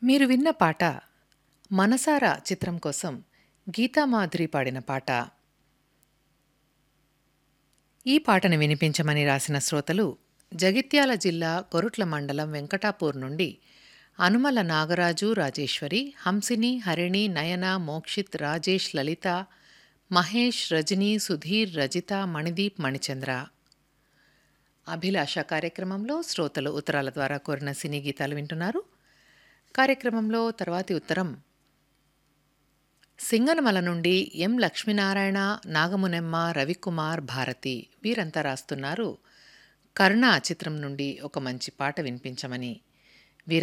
మీరు విన్న పాట మనసారా చిత్రం కోసం గీతామాధురి పాడిన పాట ఈ పాటను వినిపించమని రాసిన శ్రోతలు జగిత్యాల జిల్లా కొరుట్ల మండలం వెంకటాపూర్ నుండి అనుమల నాగరాజు రాజేశ్వరి హంసిని హరిణి నయన మోక్షిత్ రాజేష్ లలిత మహేష్ రజని సుధీర్ రజిత మణిదీప్ మణిచంద్ర అభిలాష కార్యక్రమంలో శ్రోతలు ఉత్తరాల ద్వారా కోరిన సినీ గీతాలు వింటున్నారు కార్యక్రమంలో తర్వాతి ఉత్తరం సింగనమల నుండి ఎం లక్ష్మీనారాయణ నాగమునెమ్మ రవికుమార్ భారతి వీరంతా రాస్తున్నారు కరుణ చిత్రం నుండి ఒక మంచి పాట వినిపించమని